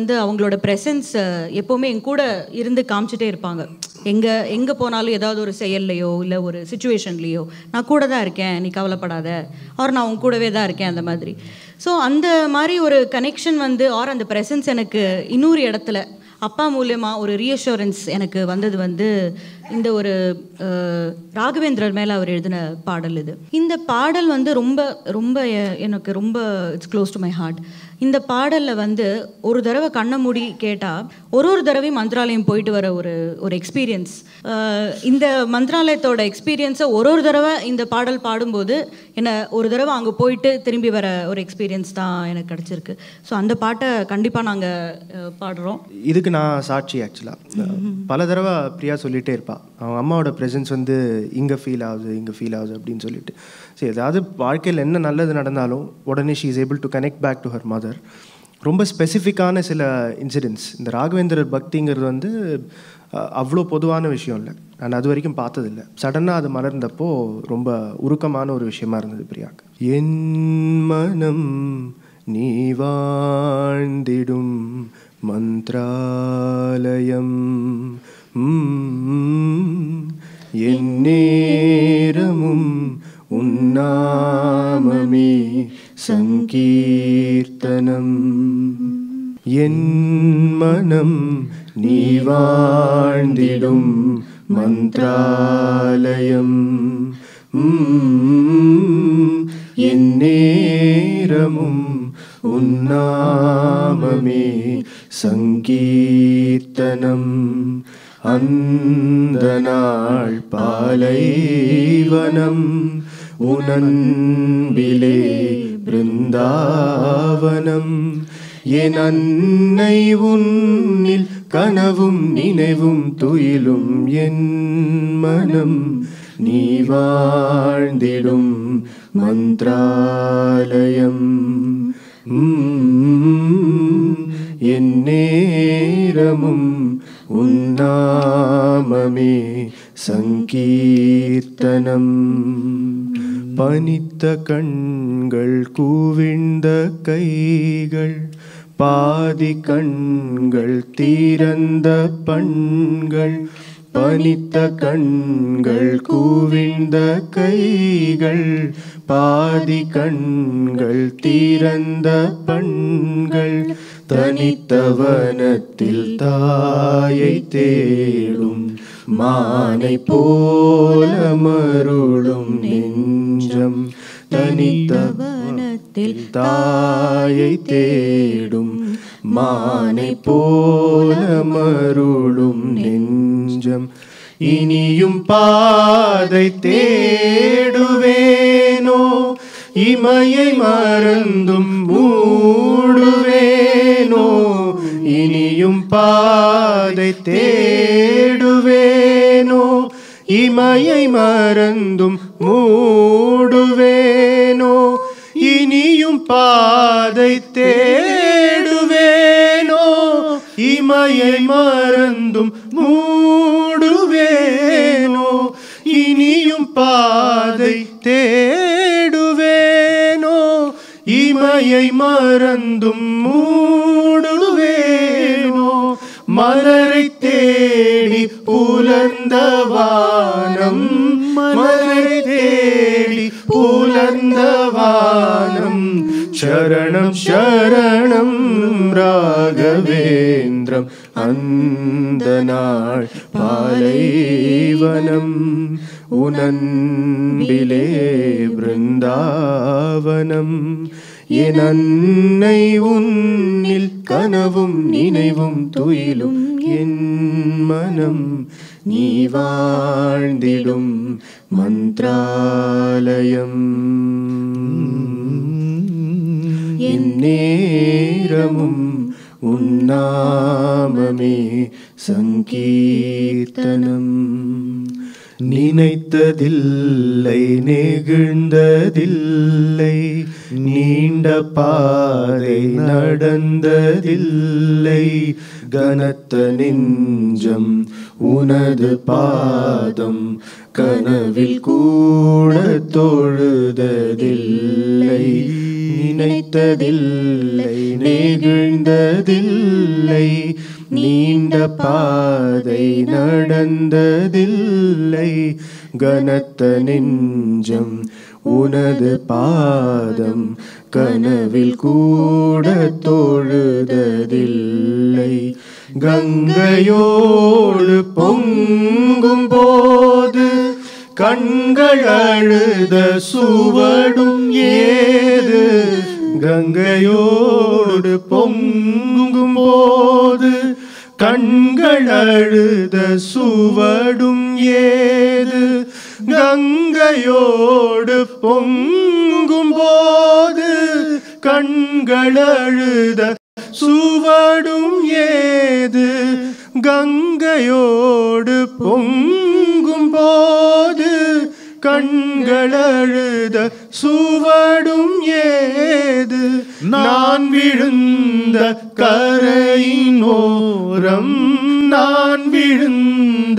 வந்து அவங்களோட ப்ரெசன்ஸ் எப்போவுமே என் கூட இருந்து காமிச்சிட்டே இருப்பாங்க எங்கே எங்கே போனாலும் ஏதாவது ஒரு செயல்லையோ இல்லை ஒரு சுச்சுவேஷன்லேயோ நான் கூட தான் இருக்கேன் நீ கவலைப்படாத ஆர் நான் உன் கூடவே தான் இருக்கேன் அந்த மாதிரி ஸோ அந்த மாதிரி ஒரு கனெக்ஷன் வந்து ஆர் அந்த ப்ரெசன்ஸ் எனக்கு இன்னொரு இடத்துல அப்பா மூலயமா ஒரு ரீஅஷூரன்ஸ் எனக்கு வந்தது வந்து இந்த ஒரு அஹ், ராகவேந்திரர் மேலே அவர் எழுதின பாடல் இது இந்த பாடல் வந்து ரொம்ப ரொம்ப எ- எனக்கு ரொம்ப it's close to my heart இந்த பாடலில் வந்து ஒரு தடவை கண்ணை மூடி கேட்டால் ஒரு ஒரு தடவையும் மந்திராலயம் போயிட்டு வர ஒரு ஒரு எக்ஸ்பீரியன்ஸ் இந்த மந்திராலயத்தோட எக்ஸ்பீரியன்ஸை ஒரு ஒரு தடவை இந்த பாடல் பாடும்போது என்ன ஒரு தடவை அங்கே போயிட்டு திரும்பி வர ஒரு எக்ஸ்பீரியன்ஸ் தான் எனக்கு கிடச்சிருக்கு ஸோ அந்த பாட்டை கண்டிப்பாக நாங்கள் பாடுறோம் இதுக்கு நான் சாட்சி ஆக்சுவலாக பல தடவை பிரியா சொல்லிகிட்டே இருப்பாள் அவங்க அம்மாவோட ப்ரெசன்ஸ் வந்து இங்கே ஃபீல் ஆகுது இங்கே ஃபீல் ஆகுது அப்படின்னு சொல்லிட்டு சரி ஏதாவது வாழ்க்கையில் என்ன நல்லது நடந்தாலும் உடனே she is able to connect back to her mother ரொம்ப ஸ்பெசிஃபிக்கான சில இன்சிடென்ட்ஸ் இந்த ராகவேந்திரர் பக்திங்கிறது வந்து அஹ், அவ்வளோ பொதுவான விஷயம் இல்லை நான் அது வரைக்கும் பார்த்ததில்ல சடனாக அது மலர்ந்தப்போ ரொம்ப உருக்கமான ஒரு விஷயமா இருந்தது பிரியாக்கு என் மனம் நீ வாழ்ந்திடும் மந்த்ராலயம் ம், என் நேரமும் உன்னாமமே சங்கீர்த்தனம் என் மனம் நீ வாழ்ந்திடும் மந்த்ராலயம் ம், என் நேரமும் உன்னாமமே சங்கீர்த்தனம் அந்த நாள் பாலைவனம் உனன்பிலே பிருந்தாவனம் என் அன்னை உன்னில் கனவும் நினைவும் துயிலும் என் மனம் நீ வாழ்ந்திடும் மந்த்ராலயம் ம், என் நேரமும் உன்னாமமே சங்கீர்த்தனம் பனித்த கண்கள் கூவிழ்ந்த கைகள் பாதி கண்கள் தீரந்த பண்கள் பனித்த கண்கள் கூவிழ்ந்த கைகள் பாதி கண்கள் தீரந்த பண்கள் தனித்தவனத்தில் தாயை தேடும் மானை போல மருளும் நெஞ்சம் தனித்தவனத்தில் தாயை தேடும் மானை போல மருளும் நெஞ்சம் இனியும் பாதை தேடுவேனோ இமையை மறந்தும் மூடுவேனோ இனியும் பாதை தேடுவேனோ இமையை மறந்தும் மூடுவேனோ இனியும் பாதை தேடுவேனோ இமையை மறந்தும் மூடுவேனோ இனியும் பாதை தேடுவேனோ இமையை மறந்தும் மூடுவேனோ மலரை தேடி புலர்ந்த வானம் மலரை தேடி புலர்ந்த வானம் சரணம் சரணம் ராகவேந்திரம் அந்த நாள் பாலைவனம் உனன்பிலே பிருந்தாவனம் என் அன்னை உன்னில் கனவும் நினைவும் துயிலும் என் மனம் நீ வாழ்ந்திடும் மந்த்ராலயம் என் நேரமும் உன்னாமமே சங்கீர்த்தனம் நினைத்ததில்லை நெகிழ்ந்ததில்லை நீண்ட பாதை நடந்ததில்லை கனத்த நெஞ்சம் உனது பாதம் கனவில் கூட தொழுததில்லை நினைத்ததில்லை நெகிழ்ந்ததில்லை நடந்ததில்லை நீண்ட பாதை நடந்ததில்லை கனத்த நெஞ்சம் உனது பாதம் கனவில் கூட தொழுததில்லை கங்கையோடு பொங்கும் போது கண்கள் அழுத சுவடும் ஏது கங்கையோடு பொங்கும் போது கண்கள் அழுத சுவடும் ஏது கங்கையோடு பொங்கும் போது கண்கள் அழுத சுவடும் ஏது கங்கையோடு பொங்கும் போது கண்கள் அழுத சுவடும் ஏது நான் விழுந்த கரையினோரம் நான் விழுந்த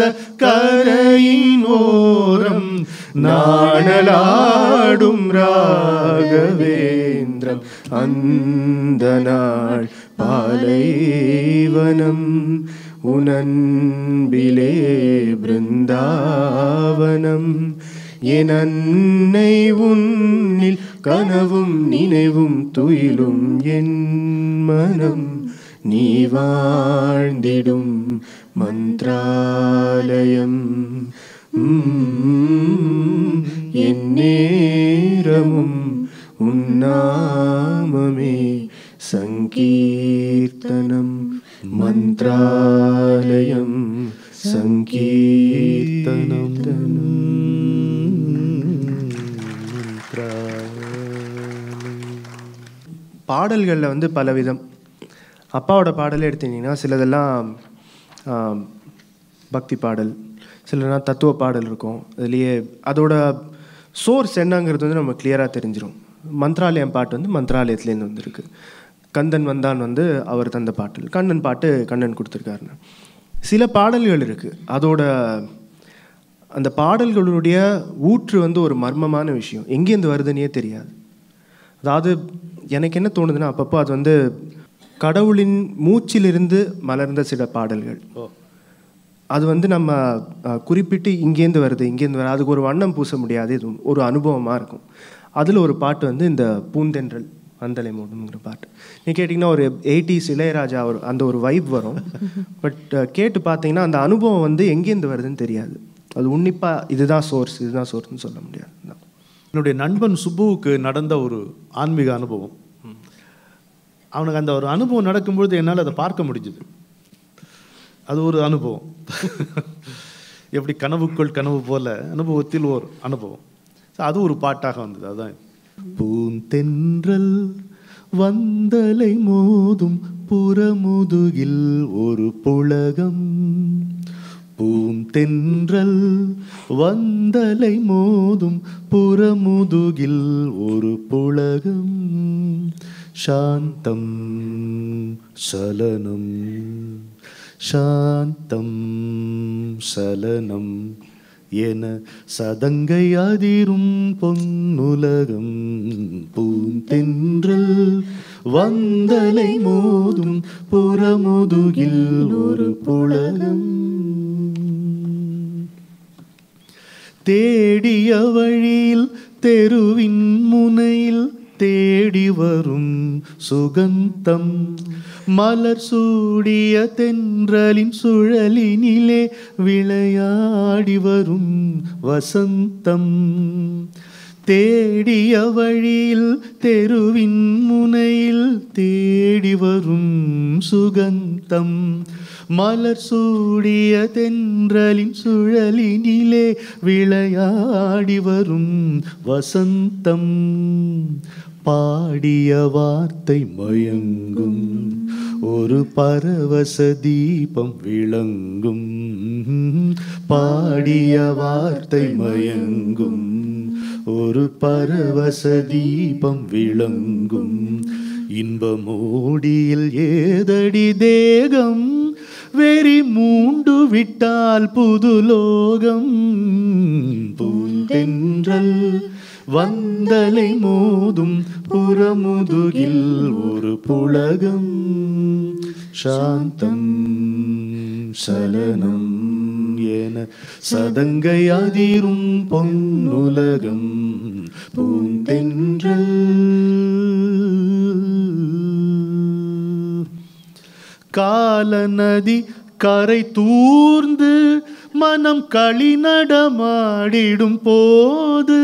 கரையினோரம் நாணலாடும் ராகவேந்திரம் அந்த நாள் பாலைவனம் உனன்பிலே பிருந்தாவனம் என் அன்னை உன்னில் கனவும் நினைவும் துயிலும் என் மனம் நீ வாழ்ந்திடும் மந்த்ராலயம் உம், என் நேரமும் உன்னாமமே சங்கீர்த்தனம் மந்த்ராலயம் சங்கீர்த்தனம் பாடல்களில் வந்து பலவிதம் அப்பாவோட பாடலே எடுத்தீங்கன்னா சிலதெல்லாம் ஆம், பக்தி பாடல் சிலனா தத்துவ பாடல் இருக்கும் அதுலேயே அதோட சோர்ஸ் என்னங்கிறது வந்து நம்ம கிளியராக தெரிஞ்சிடும் மந்த்ராலயம் பாட்டு வந்து மந்த்ராலயத்துலேருந்து வந்திருக்கு கந்தன் வந்தான் வந்து அவர் தந்த பாடல் கண்ணன் பாட்டு கண்ணன் கொடுத்துருக்காருன்னு சில பாடல்கள் இருக்குது அதோட அந்த பாடல்களுடைய ஊற்று வந்து ஒரு மர்மமான விஷயம் எங்கேருந்து வருதுன்னே தெரியாது அதாவது எனக்கு என்ன தோணுதுன்னா அப்பப்போ அது வந்து கடவுளின் மூச்சிலிருந்து மலர்ந்த சில பாடல்கள் அது வந்து நம்ம அஹ், குறிப்பிட்டு இங்கேருந்து வருது இங்கேருந்து வருது அதுக்கு ஒரு வண்ணம் பூச முடியாது இது ஒரு அனுபவமாக இருக்கும் அதில் ஒரு பாட்டு வந்து இந்த பூந்தென்றல் அந்தலை மூடுங்கிற பாட்டு நீ கேட்டிங்கன்னா ஒரு எயிட்டிஸ் இளையராஜா ஒரு அந்த ஒரு வைப் வரும் பட் கேட்டு பார்த்தீங்கன்னா அந்த அனுபவம் வந்து எங்கேருந்து வருதுன்னு தெரியாது அது உன்னிப்பாக இதுதான் சோர்ஸ் இதுதான் சோர்ஸ்னு சொல்ல முடியாது அதான். என்னுடைய நண்பன் சுப்புவுக்கு நடந்த ஒரு ஆன்மீக அனுபவம் அவனுக்கு அந்த ஒரு அனுபவம் நடக்கும்பொழுது என்னால் அதை பார்க்க முடிஞ்சுது அது ஒரு அனுபவம் எப்படி கனவுக்குள் கனவு போல அனுபவத்தில் ஒரு அனுபவம் So அது ஒரு பாட்டாக வந்தது அதுதான் பூந்தென்றல் வந்தலை மோதும் புறமுதுகில் ஒரு புலகம் பூந்தென்றல் வந்தலை மோதும் புறமுதுகில் ஒரு புலகம் சாந்தம் சலனம் சாந்தம் சலனம் என சதங்கை அதிரும் பொன்னுலகம் பூந்தென்றல் வந்தலை மோதும் புறமுதுகில் ஒரு புலகம் தேடிய வழியில் தெருவின் முனையில் தேடி வரும் சுகந்தம் மலர் சூடிய தென்றலின் சுழலினிலே விளையாடி வரும் வசந்தம் தேடிய வழியில் தெருவின் முனையில் தேடி வரும் சுகந்தம் மலர் சூடிய தென்றலின் சுழலினிலே விளையாடி வரும் வசந்தம் பாடிய வார்த்தை மயங்கும் ஒரு பரவச தீபம் விளங்கும் பாடிய வார்த்தை மயங்கும் ஒரு பரவச தீபம் விளங்கும் இன்பமோடியில் ஏதடி தேகம் வெறி மூண்டு விட்டால் புதுலோகம் பூந்தென்றல் வந்தலை மோதும் புறமுதுகில் ஒரு புலகம் சாந்தம் சலனம் என சதங்கை அதிரும் பொன்னுலகம் பூந்தென்றல் காலநதி கரை தூர்ந்து மனம் களி நடமாடிடும் போது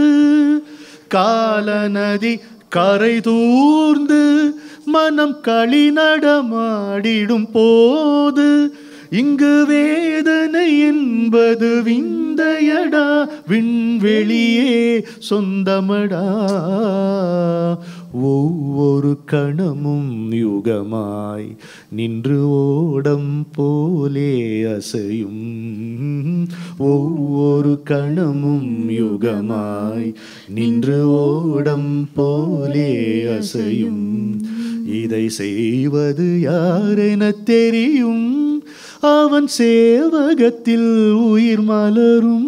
காலநதி கரை தூர்ந்து மனம் களி நடமாடிடும் போது இங்கு வேதனை என்பது விந்தையடா விண்வெளியே சொந்தமடா ஒவ்வொரு கணமும் யுகமாய் நின்று ஓடம் போலே அசையும் ஒவ்வொரு கணமும் யுகமாய் நின்று ஓடம் போலே அசையும் இதை செய்வது யாரென தெரியும் அவன் சேவகத்தில் உயிர் மலரும்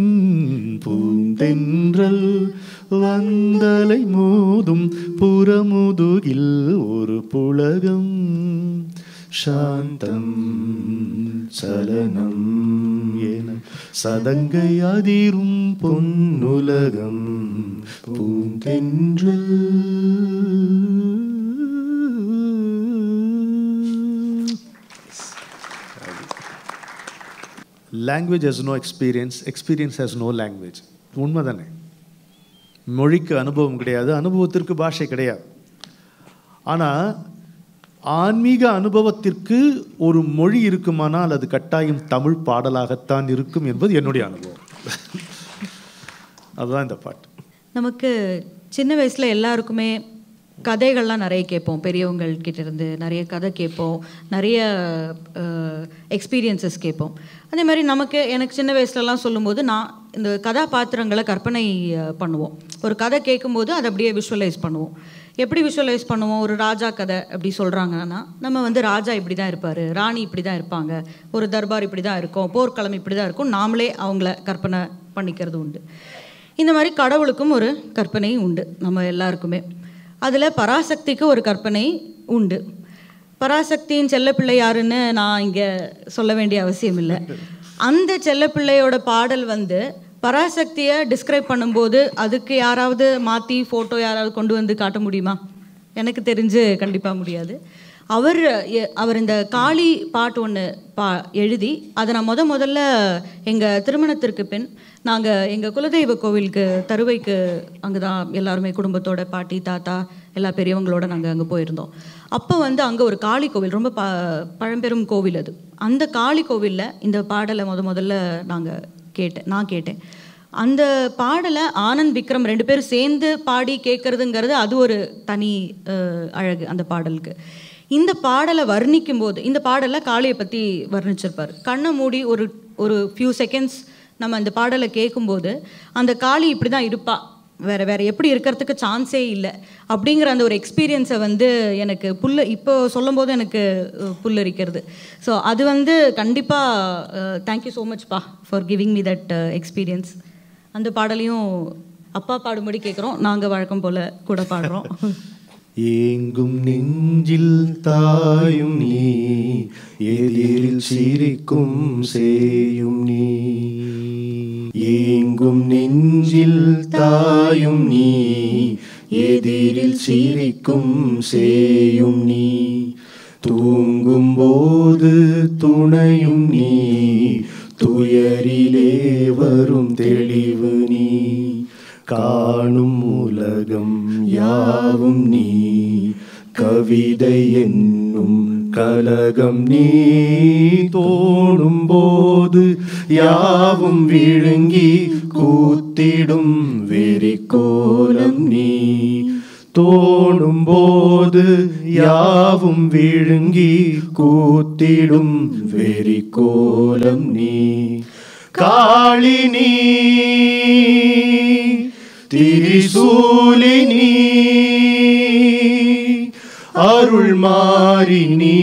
பூந்தென்றல் வந்தலை மோதும் புறமுதுகில் ஒரு புலகம் சாந்தம் சலனம் என சதங்கை அதிரும் பொன்னுலகம் பூந்தென்றல் language has no experience experience has no language உண்மை தானே மொழிக்கு அனுபவம் கிடையாது அனுபவத்திற்கு பாஷை கிடையாது ஆனால் ஆன்மீக அனுபவத்திற்கு ஒரு மொழி இருக்குமானால் அது கட்டாயம் தமிழ் பாடலாகத்தான் இருக்கும் என்பது என்னுடைய அனுபவம் அதுதான் இந்த பாட்டு நமக்கு சின்ன வயசில் எல்லாருக்குமே கதைகள்லாம் நிறைய கேட்போம் பெரியவங்கள் கிட்ட இருந்து நிறைய கதை கேட்போம் நிறைய எக்ஸ்பீரியன்சஸ் கேட்போம் அதே மாதிரி நமக்கு எனக்கு சின்ன வயசுலலாம் சொல்லும்போது நான் இந்த கதாபாத்திரங்களை கற்பனை அஹ், பண்ணுவோம் ஒரு கதை கேட்கும்போது அதை அப்படியே விஷுவலைஸ் பண்ணுவோம் எப்படி விஷுவலைஸ் பண்ணுவோம் ஒரு ராஜா கதை அப்படி சொல்கிறாங்கன்னா நம்ம வந்து ராஜா இப்படி தான் இருப்பார் ராணி இப்படி தான் இருப்பாங்க ஒரு தர்பார் இப்படி தான் இருக்கும் போர்க்களம் இப்படி தான் இருக்கும் நாமளே அவங்கள கற்பனை பண்ணிக்கிறது உண்டு இந்த மாதிரி கடவுளுக்கும் ஒரு கற்பனை உண்டு நம்ம எல்லாருக்குமே அதில் பராசக்திக்கு ஒரு கற்பனை உண்டு பராசக்தியின் செல்லப்பிள்ளை யாருன்னு நான் இங்கே சொல்ல வேண்டிய அவசியம் இல்லை அந்த செல்லப்பிள்ளையோட பாடல் வந்து பராசக்தியை டிஸ்கிரைப் பண்ணும்போது அதுக்கு யாராவது மாற்றி ஃபோட்டோ யாராவது கொண்டு வந்து காட்ட முடியுமா எனக்கு தெரிஞ்சு கண்டிப்பாக முடியாது அவர் எ- அவர் இந்த காளி பாட்டு ஒன்று பா எழுதி அதை நான் முத முதல்ல எங்கள் திருமணத்திற்கு பின் நாங்கள் எங்கள் குலதெய்வ கோவிலுக்கு தருவைக்கு அங்கே தான் எல்லாருமே குடும்பத்தோட பாட்டி தாத்தா எல்லா பெரியவங்களோட நாங்கள் அங்கே போயிருந்தோம் அப்போ வந்து அங்கே ஒரு காளி கோவில் ரொம்ப ப பழம்பெரும் கோவில் அது அந்த காளி கோவிலில் இந்த பாடலை முத முதல்ல நாங்கள் கேட்டேன் நான் கேட்டேன் அந்த பாடலை ஆனந்த் விக்ரம் ரெண்டு பேரும் சேர்ந்து பாடி கேட்குறதுங்கிறது அது ஒரு தனி அஹ், அழகு அந்த பாடலுக்கு இந்த பாடலை வர்ணிக்கும் போது இந்த பாடலை காளியை பற்றி வர்ணிச்சிருப்பார் கண்ணை மூடி ஒரு ஒரு ஃபியூ செகண்ட்ஸ் நம்ம அந்த பாடலை கேட்கும்போது அந்த காளி இப்படி தான் இருப்பா வேற வேற எப்படி இருக்கிறதுக்கு சான்ஸே இல்லை அப்படிங்கிற அந்த ஒரு எக்ஸ்பீரியன்ஸை வந்து எனக்கு புல்ல இப்போ சொல்லும்போது எனக்கு அஹ், புல்லரிக்கிறது ஸோ அது வந்து கண்டிப்பாக தேங்க்யூ ஸோ மச் பா for giving me that experience அந்த பாடலையும் அப்பா பாடும்படி கேட்குறோம் நாங்கள் வழக்கம் போல் கூட பாடுறோம் ஏங்கும் நெஞ்சில் தாயும் நீ எதிரில் சிரிக்கும் சேயும் நீ ஏங்கும் நெஞ்சில் தாயும் நீ எதிரில் சிரிக்கும் சேயும் நீ தூங்கும் போது துணையும் நீ துயரிலே வரும் தெளிவு நீ காணும் உலகம் யாவும் நீ கவிதை என்னும் கலகம் நீ தோணும் போது யாவும் விழுங்கி கூத்திடும் வெறிக்கோலம் நீ தோணும் போது யாவும் விழுங்கி கூத்திடும் வெறிக்கோலம் நீ காளினி திரிசூலினி அருள் மாறினி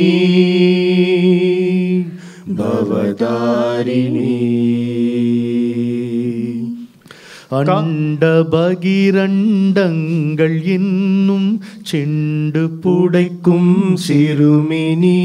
பவதாரிணி அண்ட பகிரண்டங்கள் என்னும் செண்டு புடைக்கும் சிறுமினி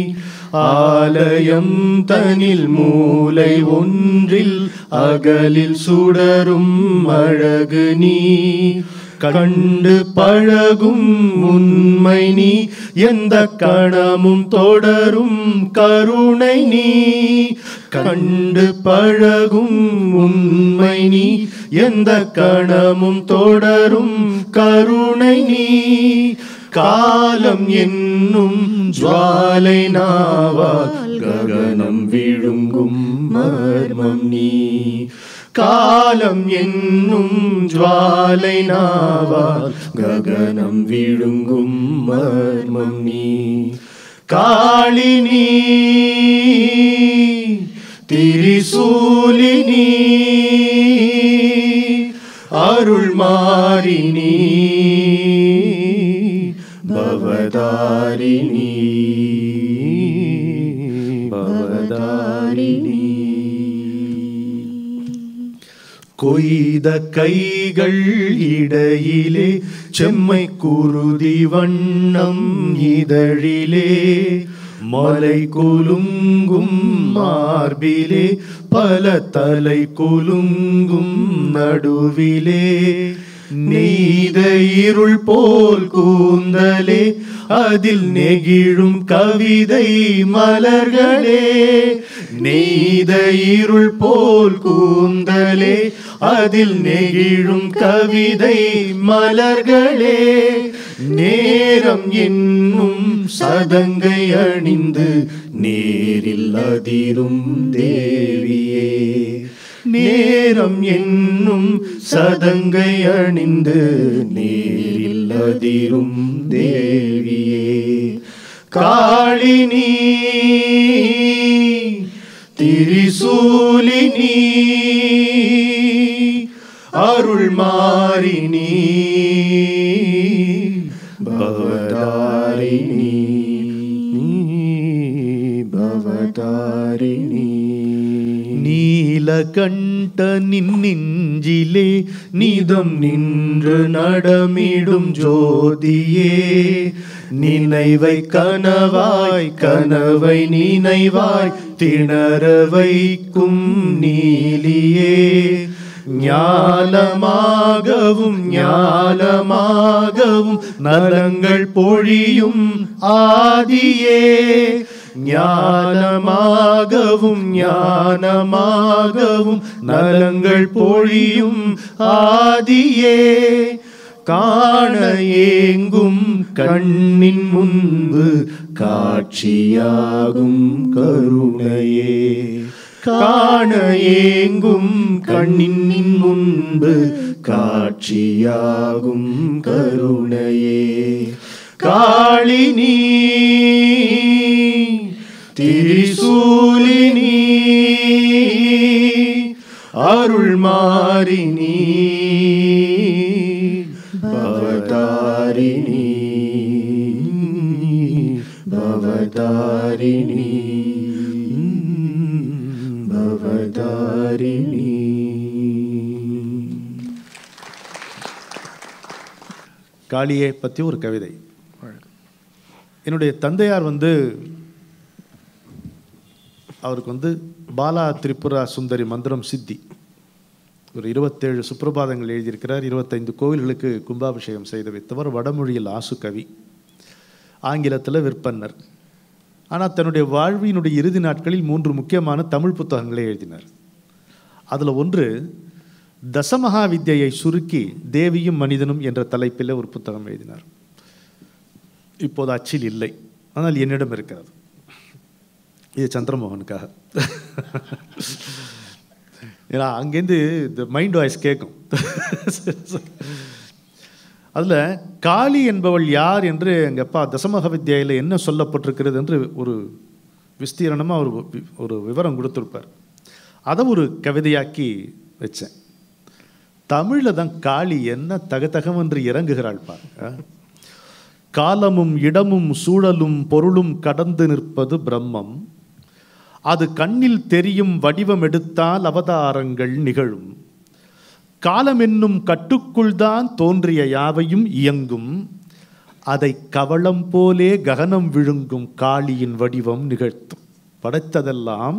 ஆலயம் தனில் மூலை ஒன்றில் அகலில் சுடரும் அழகு நீ கண்டு பழகும் உண்மை நீ எந்த கணமும் தொடரும் கருணை நீ கண்டு பழகும் உண்மை நீ எந்த கணமும் தொடரும் கருணை நீ காலம் என்னும் ஜுவாலை நாவால் ககனம் விழுங்கும் மர்மம் நீ காலம் என்னும் ஜுவாலை நாவால் ககனம் விழுங்கும் மர்மம் நீ காளினி திரிசூலினி அருள் மாறினி பவதாரிணி பவதாரிணி கொய்த கைகள் இடையிலே செம்மை குருதி வண்ணம் இதழிலே மலை குலுங்கும் மார்பிலே பல தலை குலுங்கும் நடுவிலே நெய்த இருள் போல் கூந்தலே அதில் நெகிழும் கவிதை மலர்களே நெய்த இருள் போல் கூந்தலே அதில் நெகிழும் கவிதை மலர்களே நேரம் என்னும் சதங்கை அணிந்து நேரில் அதிரும் தேவியே நேரம் என்னும் சதங்கை அணிந்து நேரில் அதிரும் தேவியே காளினி திரிசூலினி அருள் மாறினி பவதாரிணி பவதாரிணி நீலகண்ட நின்னிஞ்சிலே நிதம் நின்று நடமிடும் ஜோதியே நினைவை கனவாய் கனவை நினைவாய் திணற வைக்கும் நீலியே ஞாலமாகவும் ஞாலமாகவும் நலங்கள் பொழியும் ஆதியே ஞானமாகவும் ஞானமாகவும் நலங்கள் பொழியும் ஆதியே காண ஏங்கும் கண்ணின் முன்பு காட்சியாகும் கருணையே காண ஏங்கும் கண்ணின் முன்பு காட்சியாகும் கருணையே காளினி திரிசூலினி அருள் மாறினி பவதாரிணி பவதாரிணி பவதாரிணி காளியை பற்றி ஒரு கவிதை என்னுடைய தந்தையார் வந்து அவருக்கு வந்து பாலா திரிபுரா சுந்தரி மந்திரம் சித்தி ஒரு இருபத்தேழு சுப்பிரபாதங்கள் எழுதியிருக்கிறார் இருபத்தைந்து கோவில்களுக்கு கும்பாபிஷேகம் செய்து வைத்தவர் வடமொழியில் ஆசு கவி ஆங்கிலத்தில் விற்பன்னர் ஆனால் தன்னுடைய வாழ்வினுடைய இறுதி நாட்களில் மூன்று முக்கியமான தமிழ் புத்தகங்களை எழுதினார் அதில் ஒன்று தசமகா வித்யை சுருக்கி தேவியும் மனிதனும் என்ற தலைப்பில் ஒரு புத்தகம் எழுதினார் இப்போது அச்சில் இல்லை ஆனால் என்னிடம் இருக்கிறது இது சந்திரமோகனுக்காக ஏன்னா அங்கேருந்து இந்த மைண்ட் வாய்ஸ் கேட்கும் அதில் காளி என்பவள் யார் என்று எங்கள் அப்பா தசமக வித்யாயில் என்ன சொல்லப்பட்டிருக்கிறது என்று ஒரு விஸ்தீரணமாக ஒரு வி- ஒரு விவரம் கொடுத்துருப்பார் அதை ஒரு கவிதையாக்கி வச்சேன் தமிழில் தான் காளி என்ன தகதகவென்று இறங்குகிறாள் பாருங்க காலமும் இடமும் சூழலும் பொருளும் கடந்து நிற்பது பிரம்மம் அது கண்ணில் தெரியும் வடிவம் எடுத்தால் அவதாரங்கள் நிகழும் காலம் என்னும் கட்டுக்குள் தான் தோன்றிய யாவையும் இயங்கும் அதை கவளம் போலே ககனம் விழுங்கும் காளியின் வடிவம் நிகழ்த்தும் படைத்ததெல்லாம்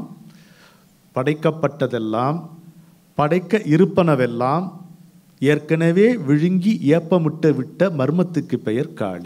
படைக்கப்பட்டதெல்லாம் படைக்க இருப்பனவெல்லாம் ஏற்கனவே விழுங்கி ஏப்பமிட்டு விட்ட மர்மத்துக்கு பெயர் காளி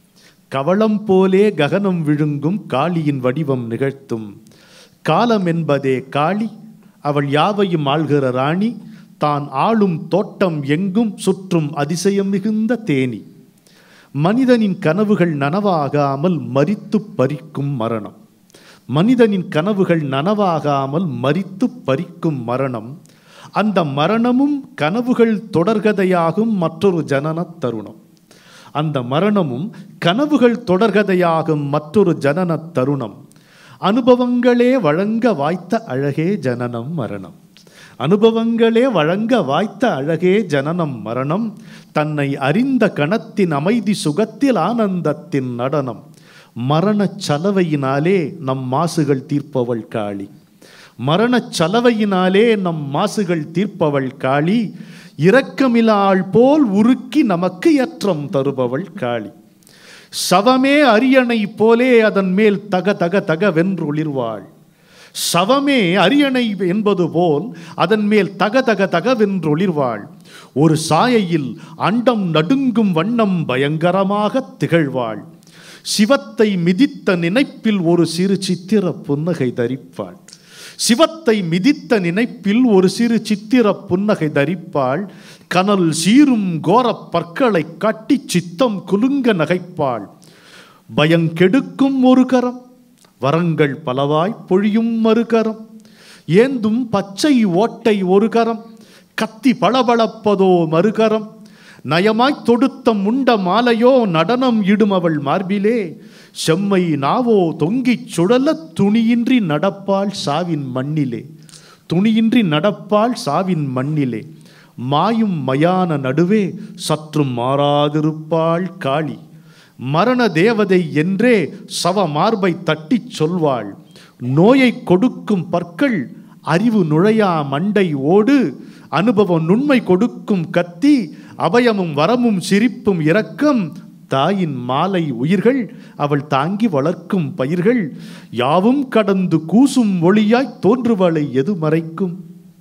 கவளம் போலே ககனம் விழுங்கும் காளியின் வடிவம் நிகழ்த்தும் காலம் என்பதே காளி அவள் யாவையும் ஆள்கிற ராணி தான் ஆளும் தோட்டம் எங்கும் சுற்றும் அதிசயம் மிகுந்த தேனி மனிதனின் கனவுகள் நனவாகாமல் மரித்து பறிக்கும் மரணம் மனிதனின் கனவுகள் நனவாகாமல் மரித்து பறிக்கும் மரணம் அந்த மரணமும் கனவுகள் தொடர்கதையாகும் மற்றொரு ஜனன தருணம் அந்த மரணமும் கனவுகள் தொடர்கதையாகும் மற்றொரு ஜனன தருணம் அனுபவங்களே வழங்க வாய்த்த அழகே ஜனனம் மரணம் அனுபவங்களே வழங்க வாய்த்த அழகே ஜனனம் மரணம் தன்னை அறிந்த கணத்தின் அமைதி சுகத்தில் ஆனந்தத்தின் நடனம் மரணச் சலவையினாலே நம் மாசுகள் தீர்ப்பவள் காளி மரணச் சலவையினாலே நம் மாசுகள் தீர்ப்பவள் காளி இரக்கமிலாள் போல் உருக்கி நமக்கு ஏற்றம் தருபவள் காளி சவமே அரியணை போலே அதன் மேல் தக தக தக வென்றொளிர்வாள் சவமே அரியணை என்பது போல் அதன் மேல் தக தக தகவென்றொளிர்வாள் ஒரு சாயையில் அண்டம் நடுங்கும் வண்ணம் பயங்கரமாக திகழ்வாள் சிவத்தை மிதித்த நினைப்பில் ஒரு சிறு சித்திர புன்னகை தரிப்பாள் சிவத்தை மிதித்த நினைப்பில் ஒரு சிறு சித்திர புன்னகை தரிப்பாள் கனல் சீரும் கோரப் பற்களை கட்டி சித்தம் குலுங்க நகைப்பாள் பயங்கெடுக்கும் ஒரு கரம் வரங்கள் பலவாய் பொழியும் மறுகரம் ஏந்தும் பச்சை ஓட்டை ஒரு கரம் கத்தி பளபளப்பதோ மறுகரம் நயமாய்த் தொடுத்த முண்ட மாலையோ நடனம் இடும் அவள் மார்பிலே செம்மை நாவோ தொங்கிச் சுழல துணியின்றி நடப்பாள் சாவின் மண்ணிலே துணியின்றி நடப்பாள் சாவின் மண்ணிலே மாயும் மயான நடுவே சற்றும் மாறாதிருப்பாள் காளி மரண தேவதை என்றே சவ மார்பை தட்டிச் சொல்வாள் நோயை கொடுக்கும் பற்கள் அறிவு நுழையா மண்டை ஓடு அனுபவம் நுண்மை கொடுக்கும் கத்தி அபயமும் வரமும் சிரிப்பும் இரக்கம் தாயின் மாலை உயிர்கள் அவள் தாங்கி வளர்க்கும் பயிர்கள் யாவும் கடந்து கூசும் ஒளியாய் தோன்றுவளை எது மறைக்கும்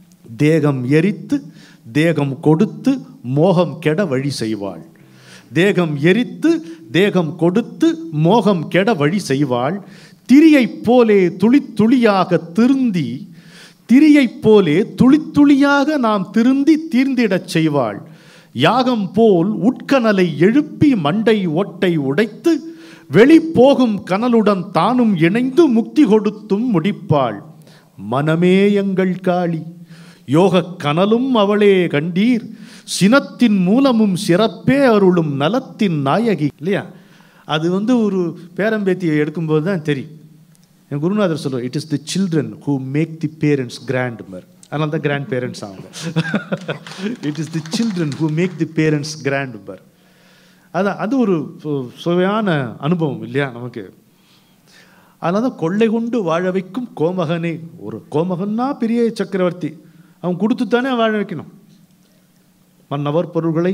தேகம் எரித்து தேகம் கொடுத்து மோகம் கெட வழி செய்வாள் தேகம் எரித்து தேகம் கொடுத்து மோகம் கெட வழி செய்வாள் திரியைப் போலே துளி துளியாக திருந்தி திரியைப் போலே துளி துளியாக நாம் திருந்தி தீர்ந்திடச் செய்வாள் யாகம் போல் உட்கனலை எழுப்பி மண்டை ஓட்டை உடைத்து வெளி போகும் கனலுடன் தானும் இணைந்து முக்தி கொடுத்தும் முடிப்பாள் மனமே எங்கள் காளி யோகக் கனலும் அவளே கண்டீர் சினத்தின் மூலமும் சிறப்பே அருளும் நலத்தின் நாயகி இல்லையா அது வந்து ஒரு பேரம்பேத்தியை எடுக்கும்போது தான் தெரியும் என் குருநாதர் சொல்லுவார் it is the children who make the parents grandma அதனால தான் கிராண்ட் பேரண்ட்ஸ் ஆகும் it is the children who make the parents grandma அதான் அது ஒரு சு- சுவையான அனுபவம் இல்லையா நமக்கு அதனால தான் கொள்ளை கொண்டு வாழ வைக்கும் கோமகனே ஒரு கோமகன்னா பெரிய சக்கரவர்த்தி அவன் கொடுத்துத்தானே வாழ வைக்கணும் மன்னவர் பொருள்களை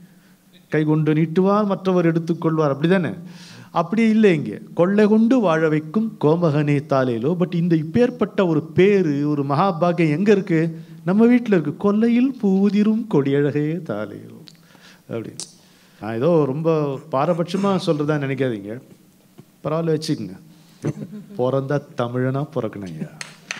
கை கொண்டு நீட்டுவார் மற்றவர் எடுத்துக்கொள்வார் அப்படிதானே அப்படி இல்லை இங்கே கொள்ளை கொண்டு வாழ வைக்கும் கோமகனே தாலேலோ பட் இந்த இப்பேற்பட்ட ஒரு பேரு ஒரு மகாபாகியம் எங்க இருக்கு நம்ம வீட்டில் இருக்கு கொல்லையில் பூதிரும் கொடியழகே தாலேலோ அப்படி நான் ஏதோ ரொம்ப பாரபட்சமா சொல்றதா நினைக்காதீங்க பரவாயில்ல வச்சுக்கோங்க பிறந்தா தமிழனா பிறக்கணும் ஐயா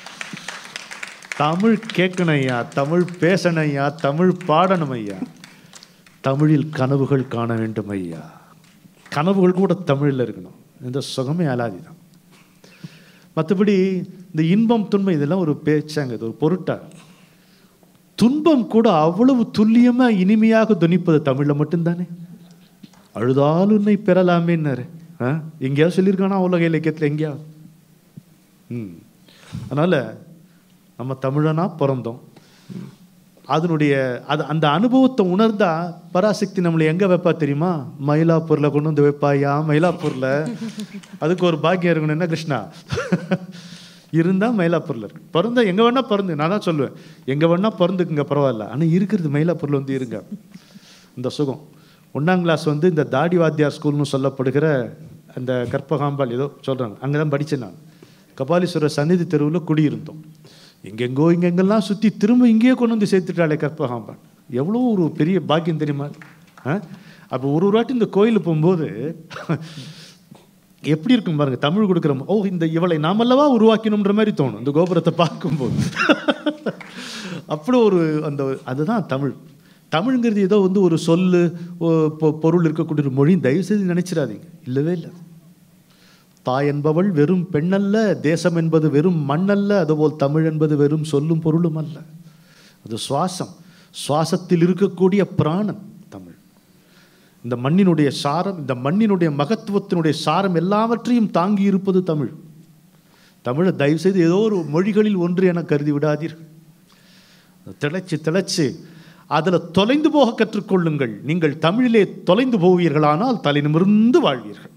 தமிழ் கேட்கணும் ஐயா தமிழ் பேசணும் ஐயா தமிழ் பாடணும் ஐயா தமிழில் கனவுகள் காண வேண்டும் ஐயா கனவுகள் கூட தமிழில் இருக்கணும் இந்த சுகமே அலாதி தான் மற்றபடி இந்த இன்பம் துன்பம் இதெல்லாம் ஒரு பேச்சாங்க இது ஒரு பொருட்டா துன்பம் கூட அவ்வளவு துல்லியமா இனிமையாக துணிப்பது தமிழ்ல மட்டும்தானே அழுதால் உன்னை பெறலாமேன்னாரு ஆ? எங்கேயாவது சொல்லியிருக்கானா உலக இலக்கியத்தில் எங்கேயாவது ம் அதனால நம்ம தமிழனா பிறந்தோம் அதனுடைய அது அந்த அனுபவத்தை உணர்ந்தா பராசக்தி நம்மளை எங்க வைப்பா தெரியுமா மயிலாப்பூர்ல கொண்டு வந்து வைப்பாயா மயிலாப்பூர்ல அதுக்கு ஒரு பாக்கியம் இருக்கணும் என்ன கிருஷ்ணா இருந்தால் மயிலாப்பூரில் இருக்கு பிறந்தா எங்கே வேணால் பிறந்து நான் தான் சொல்லுவேன் எங்கே வேணால் பிறந்துக்குங்க பரவாயில்ல ஆனால் இருக்கிறது மயிலாப்பூரில் வந்து இருங்க இந்த சுகம் ஒன்றாம் கிளாஸ் வந்து இந்த தாடி வாத்தியார் ஸ்கூல்னு சொல்லப்படுகிற அந்த கற்பகாம்பாள் ஏதோ சொல்கிறாங்க அங்கே தான் படித்தேன் நான் கபாலீஸ்வரர் சந்நிதி தெருவில் குடியிருந்தோம் எங்கெங்கோ இங்கெங்கெல்லாம் சுற்றி திரும்ப இங்கேயே கொண்டு வந்து சேர்த்துட்டாளே கற்பகாம்பாள் எவ்வளோ ஒரு பெரிய பாக்கியம் தெரியுமா ஆ அப்போ ஒரு ஒரு வாட்டி இந்த கோயிலுக்கு போகும்போது எப்படி இருக்கும் பாருங்க தமிழ் கொடுக்குற ஓ இந்த இவளை நாமல்லவா உருவாக்கினோம்ன்ற மாதிரி தோணும் இந்த கோபுரத்தை பார்க்கும்போது அப்படி ஒரு அந்த அதுதான் தமிழ் தமிழ்ங்கிறது ஏதோ வந்து ஒரு சொல்லு ஒ- பொ- பொருள் இருக்கக்கூடிய ஒரு மொழி தயவு செய்து நினைச்சிடாதீங்க இல்லவே இல்லை தாய் என்பவள் வெறும் பெண்ணல்ல தேசம் என்பது வெறும் மண்ணல்ல அதுபோல் தமிழ் என்பது வெறும் சொல்லும் பொருளும் அல்ல அது சுவாசம் சுவாசத்தில் இருக்கக்கூடிய பிராணன் தமிழ் இந்த மண்ணினுடைய சாரம் இந்த மண்ணினுடைய மகத்துவத்தினுடைய சாரம் எல்லாவற்றையும் தாங்கி இருப்பது தமிழ் தமிழை தயவு செய்து ஏதோ ஒரு மொழிகளில் ஒன்று என கருதி விடாதீர்கள் திளைச்சு திளைச்சு அதில் தொலைந்து போக கற்றுக்கொள்ளுங்கள் நீங்கள் தமிழிலே தொலைந்து போவீர்களானால் தலை நிமிர்ந்து வாழ்வீர்கள்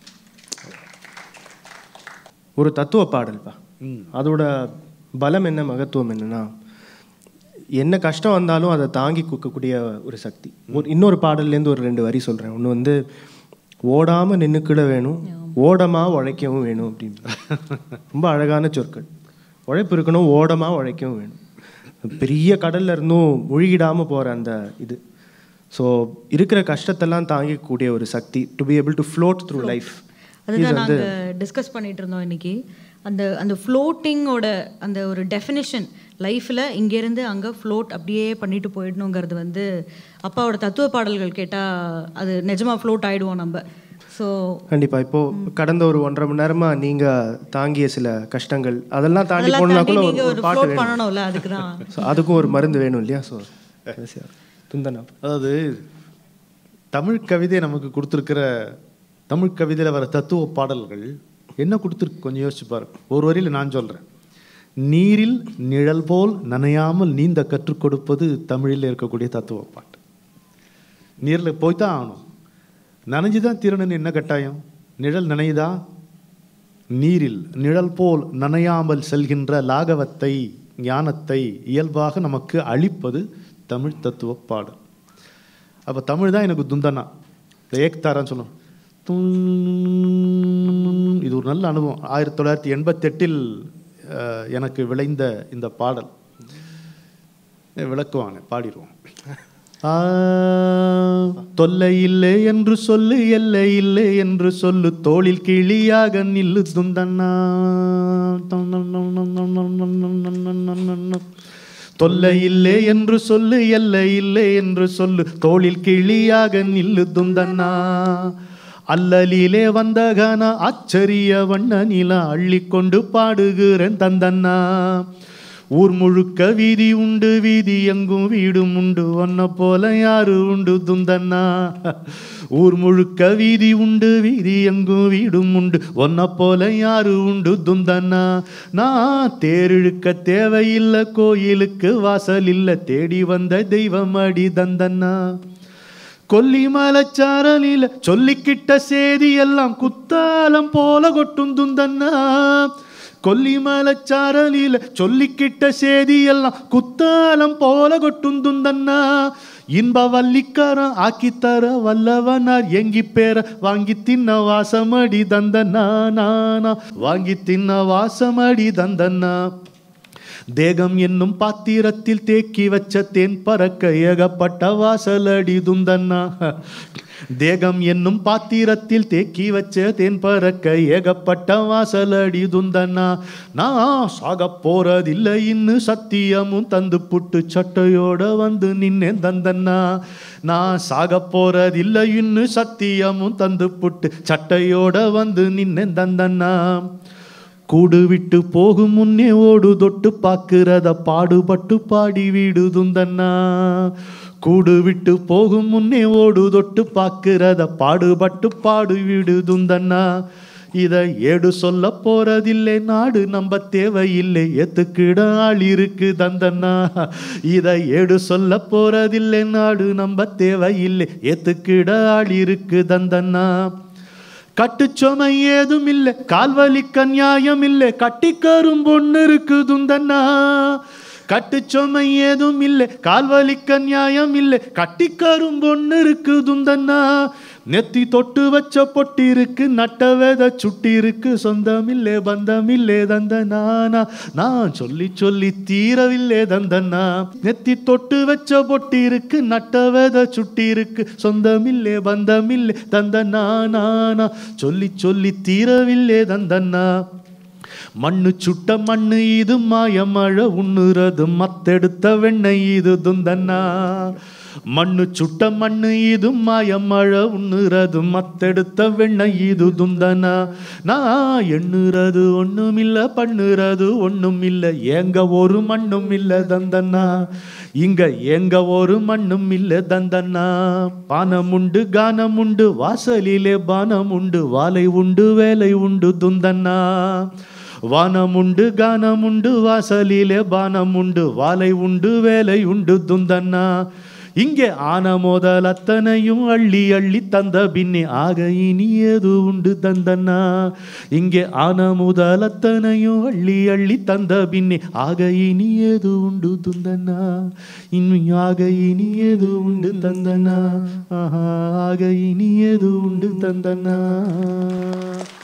ஒரு தத்துவ பாடல்பா அதோட பலம் என்ன மகத்துவம் என்னன்னா என்ன கஷ்டம் வந்தாலும் அதை தாங்கி கொடுக்கக்கூடிய ஒரு சக்தி ஒரு இன்னொரு பாடல்லேருந்து ஒரு ரெண்டு வரி சொல்கிறேன் ஒன்று வந்து ஓடாமல் நின்றுக்கிட வேணும் ஓடமாக உழைக்கவும் வேணும் அப்படின்னு ரொம்ப அழகான சொற்கள் உழைப்பு இருக்கணும் ஓடமாக உழைக்கவும் வேணும் பெரிய கடல்ல இருந்தும் முழுகிடாமல் போகிற அந்த இது ஸோ இருக்கிற கஷ்டத்தெல்லாம் தாங்கிக்கூடிய ஒரு சக்தி to be able to float through life அதுதான் நாங்கள் டிஸ்கஸ் பண்ணிட்டு இருந்தோம் இன்னைக்கு அந்த அந்த ஃப்ளோட்டிங்கோட அந்த ஒரு டெஃபினிஷன் லைஃப்பில் இங்கேருந்து அங்கே ஃப்ளோட் அப்படியே பண்ணிட்டு போயிடணுங்கிறது வந்து அப்பாவோட தத்துவ பாடல்கள் கேட்டால் அது நிஜமாக ஃப்ளோட் ஆயிடுவோம் நம்ம ஸோ கண்டிப்பா இப்போ கடந்த ஒரு ஒன்றரை மணி நேரமா நீங்க தாங்கிய சில கஷ்டங்கள் அதெல்லாம் தாண்டி அதெல்லாம் போனா தாண்டி கூட நீங்கள் ஒரு ஒரு பாட்டு ஃப்ளோட் வேணும் பண்ணணும்ல அதுக்கு தான் So, அதுக்கும் ஒரு மருந்து வேணும் இல்லையா ஸோ துந்தனா அதாவது தமிழ் கவிதை நமக்கு கொடுத்துருக்கிற தமிழ் கவிதையில் வர தத்துவ பாடல்கள் என்ன கொடுத்துருக்கு கொஞ்சம் யோசிச்சு பாருங்க ஒரு வரியில் நான் சொல்கிறேன் நீரில் நிழல் போல் நனையாமல் நீந்த கற்றுக் கொடுப்பது தமிழில் இருக்கக்கூடிய தத்துவ பாட்டு நீரில் போய் தான் ஆகணும் நனைஞ்சு தான் தீரணும்னு என்ன கட்டாயம் நிழல் நனையுதா நீரில் நிழல் போல் நனையாமல் செல்கின்ற லாகவத்தை ஞானத்தை இயல்பாக நமக்கு அளிப்பது தமிழ் தத்துவ பாடல் அப்போ தமிழ் தான் எனக்கு துந்தனா இந்த ஏக்தாரான்னு சொல்லுவோம் துன் இது ஒரு நல்ல அனுபவம் ஆயிரத்தி தொள்ளாயிரத்தி எண்பத்தெட்டில் எனக்கு விளைந்த இந்த பாடல் விளக்குவாங்க பாடிடுவோம் ஆ, தொல்லை இல்லை என்று சொல்லு எல்லை இல்லை என்று சொல்லு தோளில் கிளியாக நில்லு துந்தண்ணா தொல்லை இல்லை என்று சொல்லு எல்லை இல்லை என்று சொல்லு தோளில் கிளியாக நில்லு துந்தண்ணா அல்லலிலே வந்த கன ஆச்சரிய வண்ண நில அள்ளிக்கொண்டு பாடுகிறேன் தந்தண்ணா ஊர் முழுக்க வீதி உண்டு வீதி எங்கும் வீடும் உண்டு ஒன்ன போல யாரு உண்டு துந்தண்ணா ஊர் முழுக்க வீதி உண்டு வீதி எங்கும் வீடும் உண்டு ஒன்ன போல யாரு உண்டு துந்தண்ணா நான் தேரிழுக்க தேவையில்லை கோயிலுக்கு வாசல் இல்ல தேடி வந்த தெய்வம் அடி தந்தண்ணா கொல்லிமலச்சாரலில சொல்லிக்கிட்ட சேதி எல்லாம் குத்தாலம் போல கொட்டும் துந்தண்ணா கொல்லிமலச்சாரலில சொல்லிக்கிட்ட சேதி எல்லாம் குத்தாலம் போல கொட்டும் துந்தண்ணா இன்ப வல்லிக்காரன் ஆக்கித்தர வல்லவனார் எங்கி பேர வாங்கி தின்ன வாசமடி தந்தண்ணா நானா வாங்கி தின்ன வாசமடி தந்தண்ணா தேகம் என்னும் பாத்திரத்தில் தேக்கி வச்ச தேன் பறக்க ஏகப்பட்ட வாசலடி துந்தண்ணா தேகம் என்னும் பாத்திரத்தில் தேக்கி வச்ச தேன் பறக்க ஏகப்பட்ட வாசலடி துந்தண்ணா நான் சாக போறதில்லை இன்னு சத்தியமும் தந்து புட்டு சட்டையோட வந்து நின்னேன் தந்தண்ணா நான் சாக போறதில்லை இன்னு சத்தியமும் தந்து புட்டு சட்டையோட வந்து நின்னேன் தந்தண்ணா கூடு விட்டு போகும் முன்னே ஓடு தொட்டு பார்க்கிறத பாடுபட்டு பாடி வீடுதுந்தண்ணா கூடு விட்டு போகும் முன்னே ஓடு தொட்டு பார்க்கிறத பாடுபட்டு பாடு வீடுதுந்தண்ணா இத ஏடு சொல்ல போறதில்லை நாடு நம்ப தேவையில்லை ஏத்துக்கிட ஆள் இருக்கு தந்தண்ணா இத ஏடு சொல்ல போறதில்லை நாடு நம்ப தேவையில்லை ஏத்துக்கிட ஆள் இருக்கு தந்தண்ணா கட்டுச்சொமை ஏதும் இல்லை கால்வலிக்க நியாயம் இல்லை கட்டிக்கரும் பொண்ணு இருக்கு துந்தன்னா கட்டுச்சொமை ஏதும் இல்லை கால்வலிக்க நியாயம் இல்லை கட்டிக்கரும் பொண்ணு இருக்கு துந்தன்னா நெத்தி தொட்டு வச்ச பொட்டி இருக்கு நட்ட வேத சுட்டி இருக்கு சொந்தமில்லே பந்தமில்லே தந்தனானா நான் சொல்லி சொல்லி தீரவில்லே தந்தனா நெத்தி தொட்டு வச்ச பொட்டி இருக்கு நட்ட வேத சுட்டி இருக்கு சொந்தமில்லே பந்தமில்லே தந்தனானா சொல்லி சொல்லி தீரவில்லே தந்தனா மண்ணு சுட்ட மண்ணு இது மாயமழை உண்ணுறது மத்தெடுத்த வெண்ணெய் இது துந்தன்னா மண்ணு சுட்ட மண்ணு இது மாயமழை உண்ணுறது மத்தெடுத்த வெண்ணெய் இது துந்தனா நான் எண்ணுறது ஒண்ணுமில்ல பண்ணுறது ஒண்ணுமில்ல ஏங்க ஒரு மண்ணும் இல்ல தந்தன்னா இங்க எங்க ஒரு மண்ணும் இல்ல தந்தன்னா பானம் உண்டு கானம் உண்டு வாசலிலே பானம் உண்டு வாலை உண்டு வேலை உண்டு துந்தன்னா வானமுண்டு கானமுண்டு வாசலிலே பானமுண்டு வாலை உண்டு வேலை உண்டு துந்தன்னா இங்கே ஆன முதல் அத்தனையும் அள்ளி அள்ளி தந்த பின்னே ஆக இனி ஏது உண்டு தந்தன்னா இங்கே ஆன முதல் அத்தனையும் அள்ளி அள்ளி தந்த பின்னே ஆக இனி ஏது உண்டு துந்தன்னா இன்னும் ஆக இனி ஏது உண்டு தந்தனா ஆஹா ஆக இனி ஏது உண்டு தந்தனா